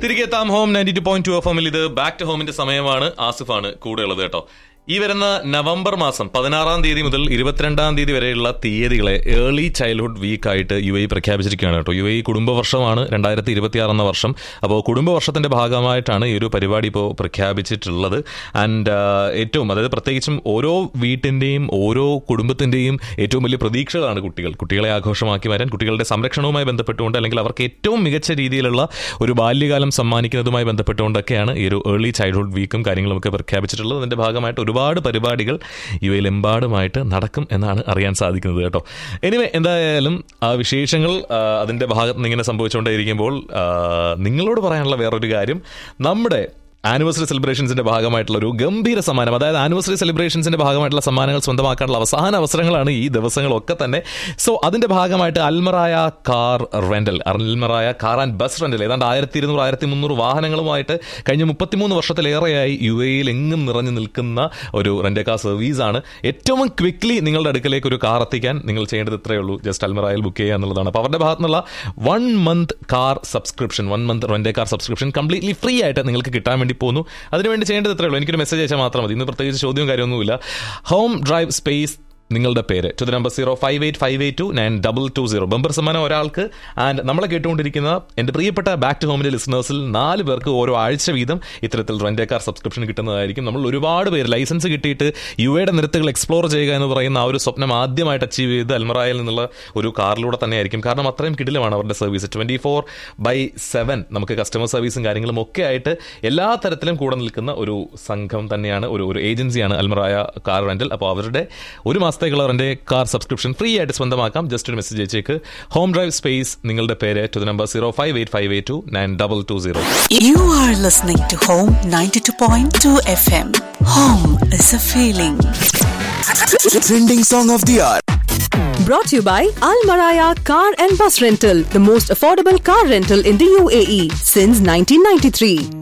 തിരികെ എത്താം home ninety two point two F എമ്മിൽ ഇത് ബാക്ക് ടു ഹോമിന്റെ സമയമാണ് ആസിഫാണ് കൂടെ ഉള്ളത് കേട്ടോ ഈ വരുന്ന നവംബർ മാസം പതിനാറാം തീയതി മുതൽ ഇരുപത്തിരണ്ടാം തീയതി വരെയുള്ള തീയതികളെ ഏർലി ചൈൽഡ്ഹുഡ് വീക്ക് ആയിട്ട് യു എ പ്രഖ്യാപിച്ചിരിക്കുകയാണ് കേട്ടോ യു എ കുടുംബവർഷമാണ് രണ്ടായിരത്തി ഇരുപത്തിയാറ് എന്ന വർഷം അപ്പോൾ കുടുംബവർഷത്തിന്റെ ഭാഗമായിട്ടാണ് ഈ ഒരു പരിപാടി ഇപ്പോൾ പ്രഖ്യാപിച്ചിട്ടുള്ളത് ആൻഡ് ഏറ്റവും അതായത് പ്രത്യേകിച്ചും ഓരോ വീട്ടിന്റെയും ഓരോ കുടുംബത്തിന്റെയും ഏറ്റവും വലിയ പ്രതീക്ഷകളാണ് കുട്ടികൾ കുട്ടികളെ ആഘോഷമാക്കി വരാൻ കുട്ടികളുടെ സംരക്ഷണവുമായി ബന്ധപ്പെട്ടുകൊണ്ട് അല്ലെങ്കിൽ അവർക്ക് ഏറ്റവും മികച്ച രീതിയിലുള്ള ഒരു ബാല്യകാലം സമ്മാനിക്കുന്നതുമായി ബന്ധപ്പെട്ടുകൊണ്ടൊക്കെയാണ് ഈ ഒരു ഏർലി ചൈൽഡ്ഹുഡ് വീക്കും കാര്യങ്ങളും ഒക്കെ പ്രഖ്യാപിച്ചിട്ടുള്ളത് അതിന്റെ ഭാഗമായിട്ട് ഒരുപാട് പരിപാടികൾ യു എയിലെമ്പാടുമായിട്ട് നടക്കും എന്നാണ് അറിയാൻ സാധിക്കുന്നത് കേട്ടോ എനിവേ എന്തായാലും ആ വിശേഷങ്ങൾ ആ, അതിന്റെ ഭാഗത്ത് നിന്ന് ഇങ്ങനെ സംഭവിച്ചുകൊണ്ടേയിരിക്കുമ്പോൾ ആ, നിങ്ങളോട് പറയാനുള്ള വേറൊരു കാര്യം നമ്മുടെ ആനിവേഴ്സറി സെലിബ്രേഷൻസിന്റെ ഭാഗമായിട്ടുള്ള ഒരു ഗംഭീര സമ്മാനം അതായത് ആനിവേഴ്സറി സെലിബ്രേഷൻസിന്റെ ഭാഗമായിട്ടുള്ള സമ്മാനങ്ങൾ സ്വന്തമാക്കാനുള്ള അവസാന അവസരങ്ങളാണ് ഈ ദിവസങ്ങളൊക്കെ തന്നെ സോ അതിന്റെ ഭാഗമായിട്ട് Almarai car rental Almarai car and bus rental ഏതാണ്ട് ആയിരത്തി ഇരുന്നൂറ് ആയിരത്തി മുന്നൂറ് വാഹനങ്ങളുമായിട്ട് കഴിഞ്ഞ മുപ്പത്തിമൂന്ന് വർഷത്തിലേറെയായി യു എയിൽ എങ്ങും നിറഞ്ഞു നിൽക്കുന്ന ഒരു റെന്റ് കാർ സർവീസാണ് ഏറ്റവും ക്വിക്ലി നിങ്ങളുടെ അടുക്കലേക്ക് ഒരു കാർ എത്തിക്കാൻ നിങ്ങൾ ചെയ്യേണ്ടത് ഇത്രയേ ഉള്ളൂ ജസ്റ്റ് അൽമറായിൽ ബുക്ക് ചെയ്യുക എന്നുള്ളതാണ് അപ്പോൾ അവരുടെ ഭാഗത്തുനിന്നുള്ള one month car subscription one month rent car subscription completely free ആയിട്ട് നിങ്ങൾക്ക് കിട്ടാൻ വേണ്ടി പോകുന്നു അതിനുവേണ്ടി ചെയ്യേണ്ടത് ഇത്രയേ ഉള്ളൂ എനിക്കൊരു മെസ്സേജ് അയച്ചാൽ മാത്രം മതി ഇന്ന് പ്രത്യേകിച്ച് ചോദ്യവും കാര്യമൊന്നുമില്ല ഹോം ഡ്രൈവ് സ്പേസ് നിങ്ങളുടെ പേര് to the number zero five eight five eight two nine double two zero bumper സമ്മാനം ഒരാൾക്ക് ആൻഡ് നമ്മളെ കേട്ടുകൊണ്ടിരിക്കുന്ന എൻ്റെ പ്രിയപ്പെട്ട ബാക്ക് ടു ഹോമിന്റെ ലിസണേഴ്സിൽ നാല് പേർക്ക് ഓരോ ആഴ്ച വീതം ഇത്തരത്തിൽ റെന്റ് കാർ സബ്സ്ക്രിപ്ഷൻ കിട്ടുന്നതായിരിക്കും നമ്മൾ ഒരുപാട് പേര് ലൈസൻസ് കിട്ടിയിട്ട് യു എയുടെ നിരത്തുകൾ എക്സ്പ്ലോർ ചെയ്യുക എന്ന് പറയുന്ന ആ ഒരു സ്വപ്നം ആദ്യമായിട്ട് അച്ചീവ് ചെയ്ത് അൽമറായിൽ നിന്നുള്ള ഒരു കാറിലൂടെ തന്നെയായിരിക്കും കാരണം അത്രയും കിടിലമാണ് അവരുടെ service twenty four by seven നമുക്ക് കസ്റ്റമർ സർവീസും കാര്യങ്ങളും ഒക്കെ ആയിട്ട് എല്ലാ തരത്തിലും കൂടെ നിൽക്കുന്ന ഒരു സംഘം തന്നെയാണ് ഒരു ഒരു ഏജൻസിയാണ് അൽമറായ കാർ റെന്റൽ അപ്പോൾ അവരുടെ ഒരു മാസത്തേക്കുള്ള റെന്റ് കാർ സബ്സ്ക്രിപ്ഷൻ ഫ്രീ ആയിട്ട് സ്വന്തമാക്കാം ജസ്റ്റ് ഒരു മെസ്സേജ് അയച്ചേക്ക് ഹോം ഡ്രൈവ് സ്പേസ് നിങ്ങളുടെ പേര് to the number zero five eight five eight two nine double two zero You are listening to Home 92.2 FM. Home is a feeling. Trending song of the hour. Brought to you by Al Maraya Car and Bus Rental, the most affordable car rental in the UAE since 1993.